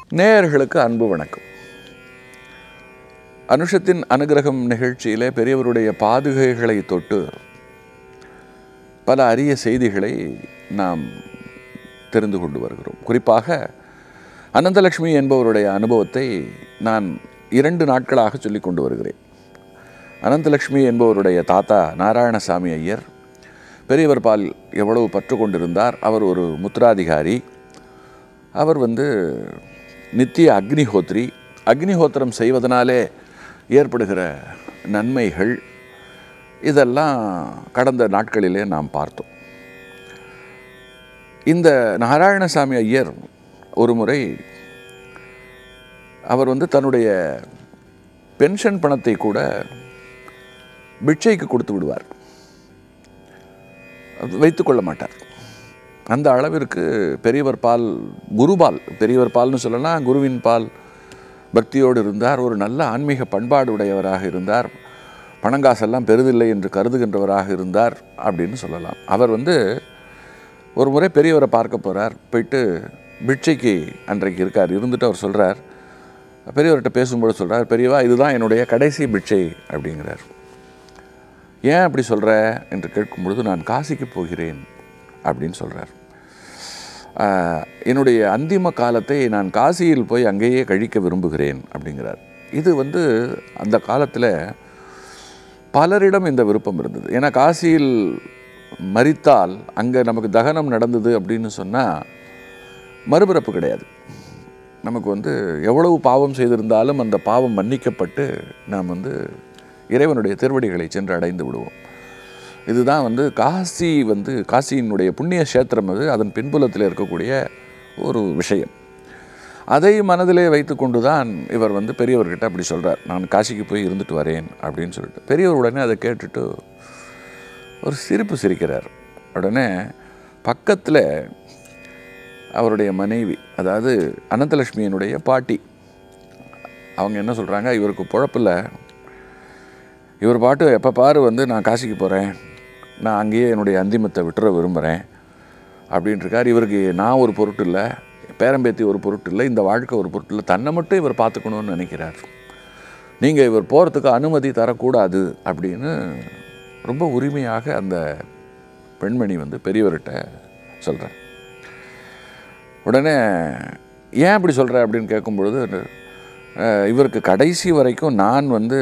நேயர்களுக்கு அன்பு வணக்கம் அனுஷத்தின் அனுகிரகம் நிகழ்ச்சியிலே பெரியவருடைய பாதுகைகளை தொட்டு பல அரிய செய்திகளை நாம் தெரிந்து கொண்டு வருகிறோம் குறிப்பாக அனந்தலட்சுமி என்பவருடைய அனுபவத்தை நான் இரண்டு நாட்களாக சொல்லிக் கொண்டு வருகிறேன் அனந்தலட்சுமி என்பவருடைய தாத்தா நாராயணசாமி ஐயர் பெரியவர் பால் எவ்வளவு பற்று கொண்டிருந்தார் அவர் ஒரு முத்ராதிகாரி அவர் வந்து நித்திய அக்னிஹோத்ரி அக்னிஹோத்திரம் செய்வதனாலே ஏற்படுகிற நன்மைகள் இதெல்லாம் கடந்த நாட்களிலே நாம் பார்த்தோம் இந்த நாராயணசாமி ஐயர் ஒரு முறை அவர் வந்து தன்னுடைய பென்ஷன் பணத்தை கூட பிட்சைக்கு கொடுத்து விடுவார் வைத்துக்கொள்ள மாட்டார் அந்த அளவிற்கு பெரியவர் பால் குருபால் பெரியவர் பால்னு சொல்லலாம் குருவின் பால் பக்தியோடு இருந்தார் ஒரு நல்ல ஆன்மீக பண்பாடு உடையவராக இருந்தார் பணங்காசெல்லாம் பெரிதில்லை என்று கருதுகின்றவராக இருந்தார் அப்படின்னு சொல்லலாம் அவர் வந்து ஒரு முறை பெரியவரை பார்க்க போகிறார் போயிட்டு பிட்சைக்கு அன்றைக்கு இருக்கார் இருந்துட்டு அவர் சொல்கிறார் பெரியவர்கிட்ட பேசும்போது சொல்கிறார் பெரியவா இதுதான் என்னுடைய கடைசி பிட்சை அப்படிங்கிறார் ஏன் அப்படி சொல்கிற என்று கேட்கும் பொழுது நான் காசிக்கு போகிறேன் அப்படின்னு சொல்கிறார் என்னுடைய அந்திம காலத்தை நான் காசியில் போய் அங்கேயே கழிக்க விரும்புகிறேன் அப்படிங்கிறார் இது வந்து அந்த காலத்தில் பலரிடம் இந்த விருப்பம் இருந்தது ஏன்னா காசியில் மறித்தால் அங்கே நமக்கு தகனம் நடந்தது அப்படின்னு சொன்னால் மறுபிறப்பு கிடையாது நமக்கு வந்து எவ்வளவு பாவம் செய்திருந்தாலும் அந்த பாவம் மன்னிக்கப்பட்டு நாம் வந்து இறைவனுடைய திருவடிகளை சென்று அடைந்து விடுவோம் இதுதான் வந்து காசி வந்து காசியினுடைய புண்ணிய கஷேத்திரம் அது அதன் பின்புலத்தில் இருக்கக்கூடிய ஒரு விஷயம் அதை மனதிலே வைத்து கொண்டு தான் இவர் வந்து பெரியவர்கிட்ட அப்படி சொல்கிறார் நான் காசிக்கு போய் இருந்துட்டு வரேன் அப்படின்னு சொல்லிட்டு பெரியவர் உடனே அதை கேட்டுட்டு ஒரு சிரிப்பு சிரிக்கிறார் உடனே பக்கத்தில் அவருடைய மனைவி அதாவது அனந்தலட்சுமியினுடைய பாட்டி அவங்க என்ன சொல்கிறாங்க இவருக்கு பொழப்பில் இவர் பாட்டு எப்போ பாரு வந்து நான் காசிக்கு போகிறேன் நான் அங்கேயே என்னுடைய அந்திமத்தை விட்டுற விரும்புகிறேன் அப்படின்ட்டுருக்கார் இவருக்கு நான் ஒரு பொருட்டு இல்லை பேரம்பேத்தி ஒரு பொருட்டு இல்லை இந்த வாழ்க்கை ஒரு பொருட்டு இல்லை தன்னை மட்டும் இவர் பார்த்துக்கணும்னு நினைக்கிறார் நீங்கள் இவர் போகிறதுக்கு அனுமதி தரக்கூடாது அப்படின்னு ரொம்ப உரிமையாக அந்த பெண்மணி வந்து பெரியவர்கிட்ட சொல்கிறார் உடனே ஏன் அப்படி சொல்கிற அப்படின்னு கேட்கும்பொழுது இவருக்கு கடைசி வரைக்கும் நான் வந்து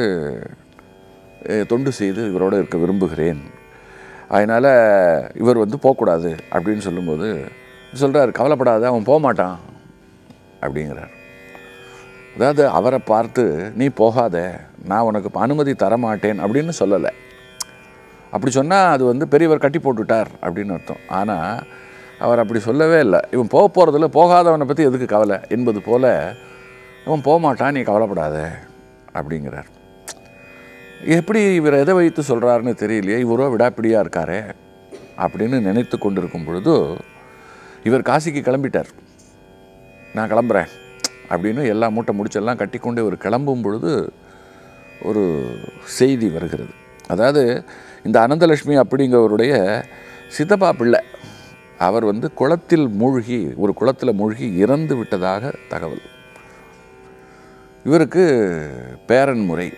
தொண்டு செய்து இவரோட இருக்க விரும்புகிறேன் அதனால் இவர் வந்து போகக்கூடாது அப்படின்னு சொல்லும்போது சொல்கிறார் கவலைப்படாத அவன் போக மாட்டான் அப்படிங்கிறார் அதாவது அவரை பார்த்து நீ போகாத நான் உனக்கு அனுமதி தரமாட்டேன் அப்படின்னு சொல்லலை அப்படி சொன்னால் அது வந்து பெரியவர் கட்டி போட்டுட்டார் அப்படின்னு அர்த்தம் ஆனால் அவர் அப்படி சொல்லவே இல்லை இவன் போக போகிறதில்ல போகாதவனை பற்றி எதுக்கு கவலை என்பது போல் இவன் போக மாட்டான் நீ கவலைப்படாத அப்படிங்கிறார் எப்படி இவர் எதை வைத்து சொல்கிறாருன்னு தெரியலையே இவரோ விடாப்பிடியாக இருக்காரே அப்படின்னு நினைத்து கொண்டிருக்கும் பொழுது இவர் காசிக்கு கிளம்பிட்டார் நான் கிளம்புறேன் அப்படின்னு எல்லா மூட்டை முடிச்செல்லாம் கட்டி கொண்டு இவர் கிளம்பும் பொழுது ஒரு செய்தி வருகிறது அதாவது இந்த அனந்தலட்சுமி அப்படிங்கிறவருடைய சித்தப்பா பிள்ளை அவர் வந்து குளத்தில் மூழ்கி ஒரு குளத்தில் மூழ்கி இறந்து விட்டதாக தகவல் இவருக்கு பேரன் முறை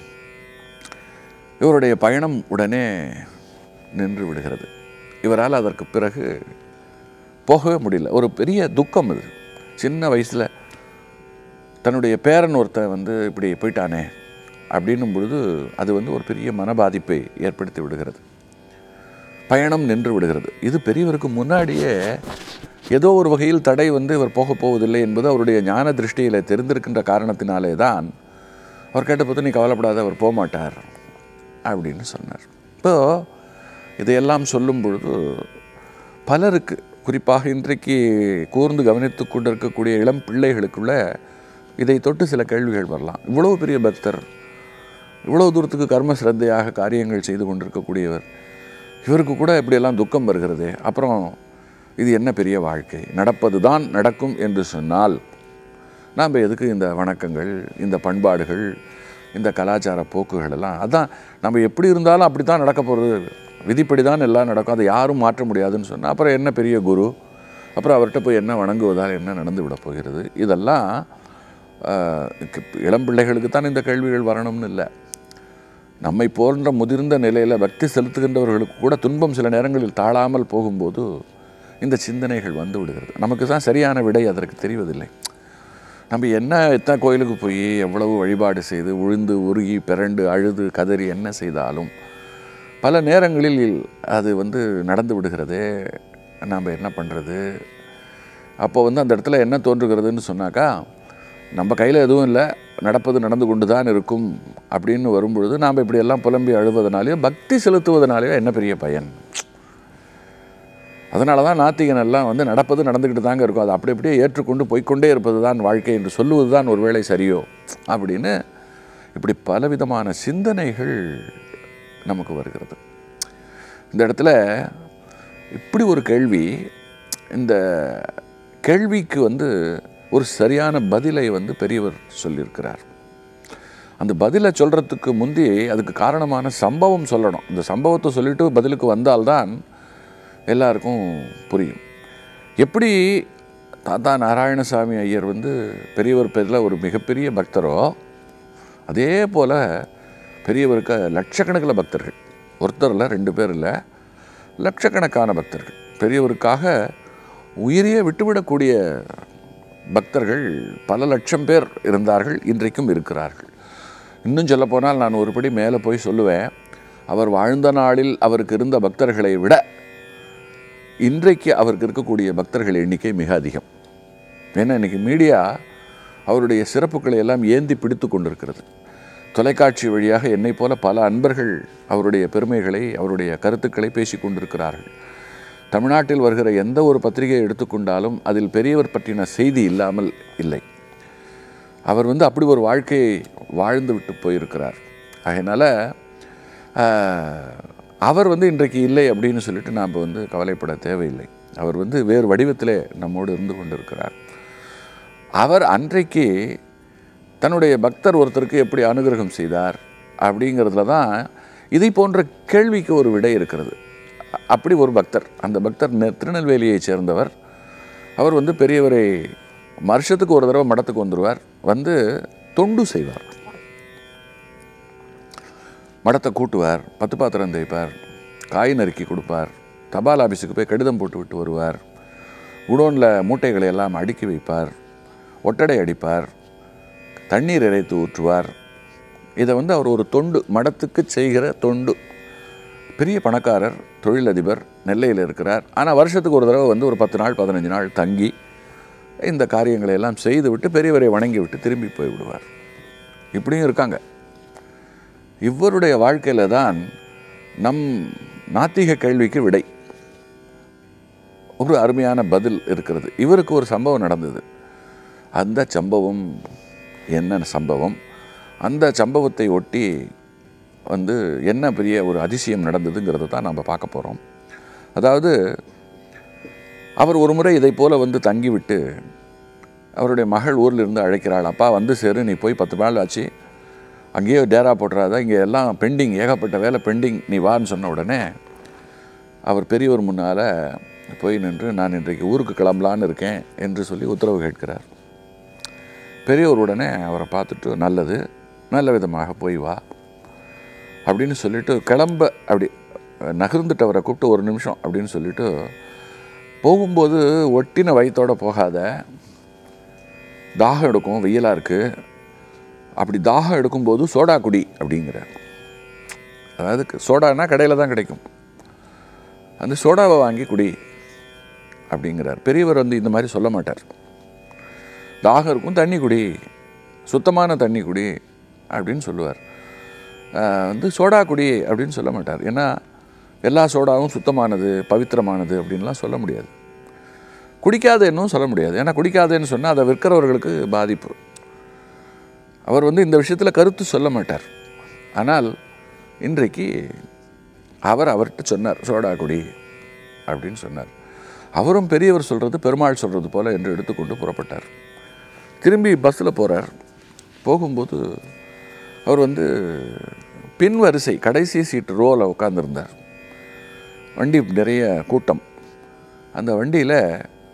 இவருடைய பயணம் உடனே நின்று விடுகிறது இவரால் அதற்கு பிறகு போகவே முடியல ஒரு பெரிய துக்கம் இது சின்ன வயசில் தன்னுடைய பேரன் ஒருத்தன் வந்து இப்படி போயிட்டானே அப்படின்னும் பொழுது அது வந்து ஒரு பெரிய மன பாதிப்பை ஏற்படுத்தி விடுகிறது பயணம் நின்று விடுகிறது இது பெரியவருக்கு முன்னாடியே ஏதோ ஒரு வகையில் தடை வந்து இவர் போக போவதில்லை என்பது அவருடைய ஞான திருஷ்டியில் தெரிந்திருக்கின்ற காரணத்தினாலே தான் அவர் கேட்டபோது நீ கவலைப்படாத அவர் போக மாட்டார் அப்படின்னு சொன்னார் இப்போது இதையெல்லாம் சொல்லும் பொழுது பலருக்கு குறிப்பாக இன்றைக்கு கூர்ந்து கவனித்து கொண்டிருக்கக்கூடிய இளம் பிள்ளைகளுக்குள்ள இதை தொட்டு சில கேள்விகள் வரலாம் இவ்வளோ பெரிய பக்தர் இவ்வளோ தூரத்துக்கு கர்ம சிரத்தையாக காரியங்கள் செய்து கொண்டிருக்கக்கூடியவர் இவருக்கு கூட இப்படியெல்லாம் துக்கம் வருகிறது அப்புறம் இது என்ன பெரிய வாழ்க்கை நடப்பது தான் நடக்கும் என்று சொன்னால் நாம் எதுக்கு இந்த வணக்கங்கள் இந்த பண்பாடுகள் இந்த கலாச்சார போக்குகள் எல்லாம் அதான் நம்ம எப்படி இருந்தாலும் அப்படி தான் நடக்க போகிறது விதிப்படி தான் எல்லாம் நடக்கும் அதை யாரும் மாற்ற முடியாதுன்னு சொன்னால் அப்புறம் என்ன பெரிய குரு அப்புறம் அவர்கிட்ட போய் என்ன வணங்குவதால் என்ன நடந்து விட போகிறது இதெல்லாம் ஆஹ், கு- இளம் பிள்ளைகளுக்கு தான் இந்த கேள்விகள் வரணும்னு இல்லை நம்மை போன்ற முதிர்ந்த நிலையில் பக்தி செலுத்துகின்றவர்களுக்கு கூட துன்பம் சில நேரங்களில் தாழாமல் போகும்போது இந்த சிந்தனைகள் வந்து விடுகிறது நமக்கு தான் சரியான விடை அதற்கு தெரிவதில்லை நம்ம என்ன எத்தனை கோயிலுக்கு போய் எவ்வளவு வழிபாடு செய்து உழுந்து உருகி பிறண்டு அழுது கதறி என்ன செய்தாலும் பல நேரங்களில் அது வந்து நடந்து விடுகிறதே நாம் என்ன பண்ணுறது அப்போ வந்து அந்த இடத்துல என்ன தோன்றுகிறதுன்னு சொன்னாக்கா நம்ம கையில் எதுவும் இல்லை நடப்பது நடந்து கொண்டு தான் இருக்கும் அப்படின்னு வரும்பொழுது நாம் இப்படியெல்லாம் புலம்பி அழுவதனாலேயோ பக்தி செலுத்துவதனாலேயோ என்ன பெரிய பயன் அதனால தான் நாத்திகன் எல்லாம் வந்து நடப்பது நடந்துக்கிட்டு தாங்க இருக்கும் அது அப்படி அப்படியே ஏற்றுக்கொண்டு போய்க்கொண்டே இருப்பது தான் வாழ்க்கை என்று சொல்லுவது தான் ஒருவேளை சரியோ அப்படின்னு இப்படி பலவிதமான சிந்தனைகள் நமக்கு வருகிறது இந்த இடத்துல இப்படி ஒரு கேள்வி இந்த கேள்விக்கு வந்து ஒரு சரியான பதிலை வந்து பெரியவர் சொல்லியிருக்கிறார் அந்த பதிலை சொல்கிறதுக்கு முந்தி அதுக்கு காரணமான சம்பவம் சொல்லணும் இந்த சம்பவத்தை சொல்லிட்டு பதிலுக்கு வந்தால்தான் எல்லாருக்கும் புரியும் எப்படி தாத்தா நாராயணசாமி ஐயர் வந்து பெரியவர் பேரில் ஒரு மிகப்பெரிய பக்தரோ அதே போல் பெரியவருக்கு லட்சக்கணக்கில் பக்தர்கள் ஒருத்தர் இல்லை ரெண்டு பேர் இல்லை லட்சக்கணக்கான பக்தர்கள் பெரியவருக்காக உயிரையே விட்டுவிடக்கூடிய பக்தர்கள் பல லட்சம் பேர் இருந்தார்கள் இன்றைக்கும் இருக்கிறார்கள் இன்னும் சொல்லப்போனால் நான் ஒருபடி மேலே போய் சொல்லுவேன் அவர் வாழ்ந்த நாளில் அவருக்கு இருந்த பக்தர்களை விட இன்றைக்கு அவருக்கு இருக்கக்கூடிய பக்தர்கள் எண்ணிக்கை மிக அதிகம் ஏன்னா இன்னைக்கு மீடியா அவருடைய சிறப்புகளை எல்லாம் ஏந்தி பிடித்து கொண்டிருக்கிறது தொலைக்காட்சி வழியாக என்னை போல பல அன்பர்கள் அவருடைய பெருமைகளை அவருடைய கருத்துக்களை பேசிக் கொண்டிருக்கிறார்கள் தமிழ்நாட்டில் வருகிற எந்த ஒரு பத்திரிகையை எடுத்துக்கொண்டாலும் அதில் பெரியவர் பற்றின செய்தி இல்லாமல் இல்லை அவர் வந்து அப்படி ஒரு வாழ்க்கையை வாழ்ந்து விட்டு போயிருக்கிறார் அதனால் அவர் வந்து இன்றைக்கு இல்லை அப்படின்னு சொல்லிட்டு நாம் வந்து கவலைப்பட தேவையில்லை அவர் வந்து வேறு வடிவத்திலே நம்மோடு இருந்து கொண்டிருக்கிறார் அவர் அன்றைக்கு தன்னுடைய பக்தர் ஒருத்தருக்கு எப்படி அனுகிரகம் செய்தார் அப்படிங்கிறதுல தான் இதை போன்ற கேள்விக்கு ஒரு விடை இருக்கிறது அ- அப்படி ஒரு பக்தர் அந்த பக்தர் நெ- திருநெல்வேலியைச் சேர்ந்தவர் அவர் வந்து பெரியவரை வருஷத்துக்கு ஒரு தடவை மடத்துக்கு வந்துடுவார் வந்து தொண்டு செய்வார் மடத்தை கூட்டுவார் பத்து பாத்திரம் தேய்ப்பார் காய் நறுக்கி கொடுப்பார் தபால் ஆபீஸுக்கு போய் கடிதம் போட்டு விட்டு வருவார் குடோனில் மூட்டைகளை எல்லாம் அடுக்கி வைப்பார் ஒட்டடை அடிப்பார் தண்ணீர் இறைத்து ஊற்றுவார் இதை வந்து அவர் ஒரு தொண்டு மடத்துக்கு செய்கிற தொண்டு பெரிய பணக்காரர் தொழிலதிபர் நெல்லையில் இருக்கிறார் ஆனால் வருஷத்துக்கு ஒரு தடவை வந்து ஒரு பத்து நாள் பதினஞ்சு நாள் தங்கி இந்த காரியங்களை எல்லாம் செய்து விட்டு பெரியவரை வணங்கி விட்டு திரும்பி போய் விடுவார் இப்படியும் இருக்காங்க இவருடைய வாழ்க்கையில் தான் நம் நாத்திக கேள்விக்கு விடை ஒரு அருமையான பதில் இருக்கிறது இவருக்கு ஒரு சம்பவம் நடந்தது அந்த சம்பவம் என்ன சம்பவம் அந்த சம்பவத்தை ஒட்டி வந்து என்ன பெரிய ஒரு அதிசயம் நடந்ததுங்கிறத தான் நம்ம பார்க்க போகிறோம் அதாவது அவர் ஒரு முறை இதை போல் வந்து தங்கிவிட்டு அவருடைய மகள் ஊரில் இருந்து அழைக்கிறாள் அப்பா வந்து சேரு நீ போய் பத்து நாள் ஆச்சு அங்கேயே டேரா போட்டுறாத இங்கே எல்லாம் பெண்டிங் ஏகப்பட்ட வேலை பெண்டிங் நீ வான்னு சொன்ன உடனே அவர் பெரியவர் முன்னால் போய் நின்று நான் இன்றைக்கு ஊருக்கு கிளம்பலான்னு இருக்கேன் என்று சொல்லி உத்தரவு கேட்கிறார் பெரியவர் உடனே அவரை பார்த்துட்டு நல்லது நல்ல விதமாக போய் வா அப்படின்னு சொல்லிட்டு கிளம்ப அப்படி நகர்ந்துட்டு அவரை கூப்பிட்டு ஒரு நிமிஷம் அப்படின்னு சொல்லிட்டு போகும்போது ஒட்டின வயிற்றோட போகாத தாகம் எடுக்கும் வெயிலாக இருக்குது அப்படி தாகம் எடுக்கும்போது சோடா குடி அப்படிங்கிறார் அதாவது சோடானா கடையில் தான் கிடைக்கும் அந்த சோடாவை வாங்கி குடி அப்படிங்கிறார் பெரியவர் வந்து இந்த மாதிரி சொல்ல மாட்டார் தாகம் இருக்கும் தண்ணி குடி சுத்தமான தண்ணி குடி அப்படின்னு சொல்லுவார் ஆஹ் வந்து சோடா குடி அப்படின்னு சொல்ல மாட்டார் ஏன்னா எல்லா சோடாவும் சுத்தமானது பவித்திரமானது அப்படின்லாம் சொல்ல முடியாது குடிக்காதேன்னும் சொல்ல முடியாது ஏன்னா குடிக்காதேன்னு சொன்னால் அதை விற்கிறவர்களுக்கு பாதிப்பு அவர் வந்து இந்த விஷயத்தில் கருத்து சொல்ல மாட்டார் ஆனால் இன்றைக்கு அவர் அவர்கிட்ட சொன்னார் சோடா குடி அப்படின்னு சொன்னார் அவரும் பெரியவர் சொல்கிறது பெருமாள் சொல்கிறது போல என்று எடுத்துக்கொண்டு புறப்பட்டார் திரும்பி பஸ்ஸில் போகிறார் போகும்போது அவர் வந்து பின் வரிசை கடைசி சீட்டு ரோவில் உட்காந்துருந்தார் வண்டி நிறைய கூட்டம் அந்த வண்டியில்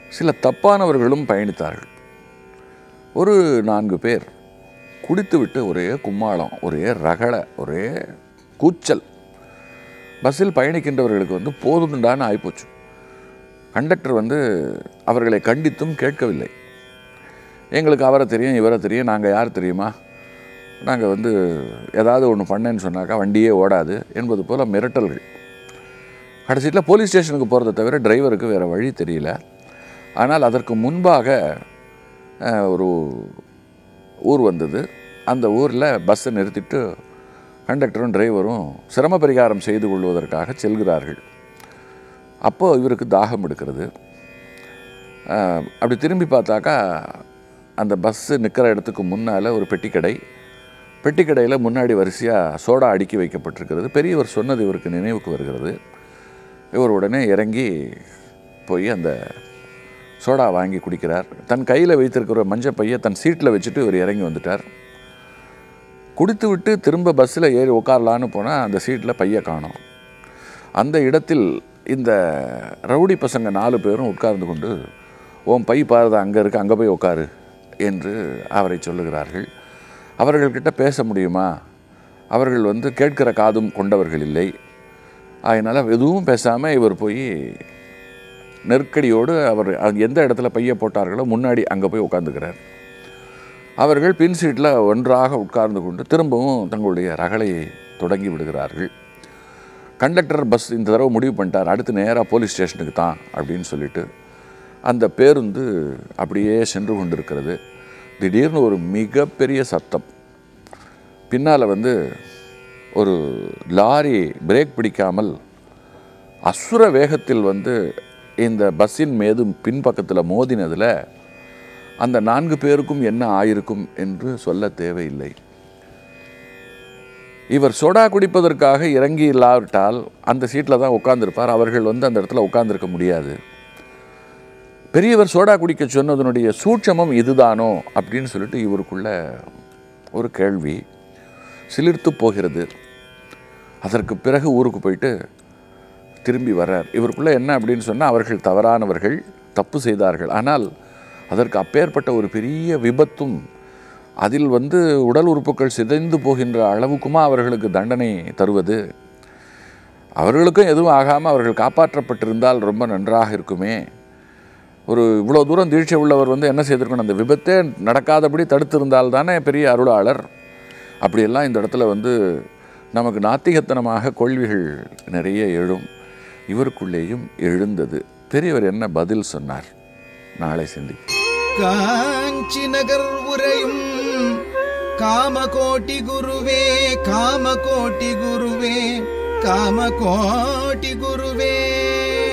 சில தப்பானவர்களும் பயணித்தார்கள் ஒரு நான்கு பேர் குடித்துவிட்டு ஒரே கும்மாளம் ஒரே ரகளை ஒரே கூச்சல் பஸ்ஸில் பயணிக்கின்றவர்களுக்கு வந்து போதுண்டான்னு ஆயிப்போச்சு கண்டக்டர் வந்து அவர்களை கண்டித்தும் கேட்கவில்லை எங்களுக்கு அவரை தெரியும் இவரை தெரியும் நாங்கள் யார் தெரியுமா நாங்கள் வந்து ஏதாவது ஒன்று பண்ணேன்னு சொன்னாக்கா வண்டியே ஓடாது என்பது போல் மிரட்டல்கள் கடைசியில் போலீஸ் ஸ்டேஷனுக்கு போகிறத தவிர டிரைவருக்கு வேறு வழி தெரியல ஆனால் அதற்கு முன்பாக அஹ், ஒரு ஊர் வந்தது அந்த ஊரில் பஸ்ஸை நிறுத்திட்டு கண்டக்டரும் டிரைவரும் சிரம பரிகாரம் செய்து கொள்வதற்காக செல்கிறார்கள் அப்போ இவருக்கு தாகம் எடுக்கிறது அஹ், அப்படி திரும்பி பார்த்தாக்கா அந்த பஸ்ஸு நிற்கிற இடத்துக்கு முன்னால் ஒரு பெட்டிக்கடை பெட்டிக்கடையில் முன்னாடி வரிசையாக சோடா அடுக்கி வைக்கப்பட்டிருக்கிறது பெரியவர் சொன்னது இவருக்கு நினைவுக்கு வருகிறது இவர் உடனே இறங்கி போய் அந்த சோடா வாங்கி குடிக்கிறார் தன் கையில் வைத்திருக்கிற மஞ்சள் பையை தன் சீட்டில் வச்சுட்டு இவர் இறங்கி வந்துட்டார் குடித்து விட்டு திரும்ப பஸ்ஸில் ஏறி உட்காரலான்னு போனால் அந்த சீட்டில் பையை காணோம் அந்த இடத்தில் இந்த ரவுடி பசங்க நாலு பேரும் உட்கார்ந்து கொண்டு உன் பை பாருதா அங்கே இருக்கு அங்கே போய் உட்காரு என்று அவரை சொல்லுகிறார்கள் அவர்கள்கிட்ட பேச முடியுமா அவர்கள் வந்து கேட்கிற காதும் கொண்டவர்கள் இல்லை அதனால் எதுவும் பேசாமல் இவர் போய் நெருக்கடியோடு அவர் அங்க எந்த இடத்துல பைய போட்டார்களோ முன்னாடி அங்கே போய் உட்காந்துக்கிறார் அவர்கள் பின் சீட்டில் ஒன்றாக உட்கார்ந்து கொண்டு திரும்பவும் தங்களுடைய ரகளையை தொடங்கி விடுகிறார்கள் கண்டக்டர் பஸ் இந்த தடவை முடிவு பண்ணிட்டார் அடுத்து நேராக போலீஸ் ஸ்டேஷனுக்கு தான் அப்படின்னு சொல்லிட்டு அந்த பேருந்து அப்படியே சென்று கொண்டிருக்கிறது திடீர்னு ஒரு மிகப்பெரிய சத்தம் பின்னால் வந்து ஒரு லாரி பிரேக் பிடிக்காமல் அசுர வேகத்தில் வந்து இந்த பஸ்ஸின் மீது பின்பக்கத்தில் மோதினதில் அந்த நான்கு பேருக்கும் என்ன ஆயிருக்கும் என்று சொல்ல தேவையில்லை இவர் சோடா குடிப்பதற்காக இறங்கி இல்லாவிட்டால் அந்த சீட்டில் தான் உட்கார்ந்திருப்பார் அவர்கள் வந்து அந்த இடத்துல உட்கார்ந்திருக்க முடியாது பெரியவர் சோடா குடிக்க சொன்னதனுடைய சூட்சமம் இதுதானோ அப்படின்னு சொல்லிட்டு இவருக்குள்ள ஒரு கேள்வி சிலிர்த்து போகிறது அதற்கு பிறகு ஊருக்கு போயிட்டு திரும்பி வர்றார் இவருக்குள்ள என்ன அப்படின்னு சொன்னால் அவர்கள் தவறானவர்கள் தப்பு செய்தார்கள் ஆனால் அதற்கு அப்பேற்பட்ட ஒரு பெரிய விபத்தும் அதில் வந்து உடல் உறுப்புகள் சிதைந்து போகின்ற அளவுக்குமா அவர்களுக்கு தண்டனை தருவது அவர்களுக்கும் எதுவும் ஆகாமல் அவர்கள் காப்பாற்றப்பட்டிருந்தால் ரொம்ப நன்றாக இருக்குமே ஒரு இவ்வளோ தூரம் தீட்சை உள்ளவர் வந்து என்ன செய்திருக்கணும் அந்த விபத்தே நடக்காதபடி தடுத்திருந்தால் தானே பெரிய அருளாளர் அப்படியெல்லாம் இந்த இடத்துல வந்து நமக்கு நாத்திகத்தனமாக கொள்விகள் நிறைய எழும் இவருக்குள்ளேயும் எழுந்தது பெரியவர் என்ன பதில் சொன்னார் நாளை சிந்தி காஞ்சி நகர் உரையும் காமகோட்டி குருவே காமகோட்டி குருவே காமகோட்டி குருவே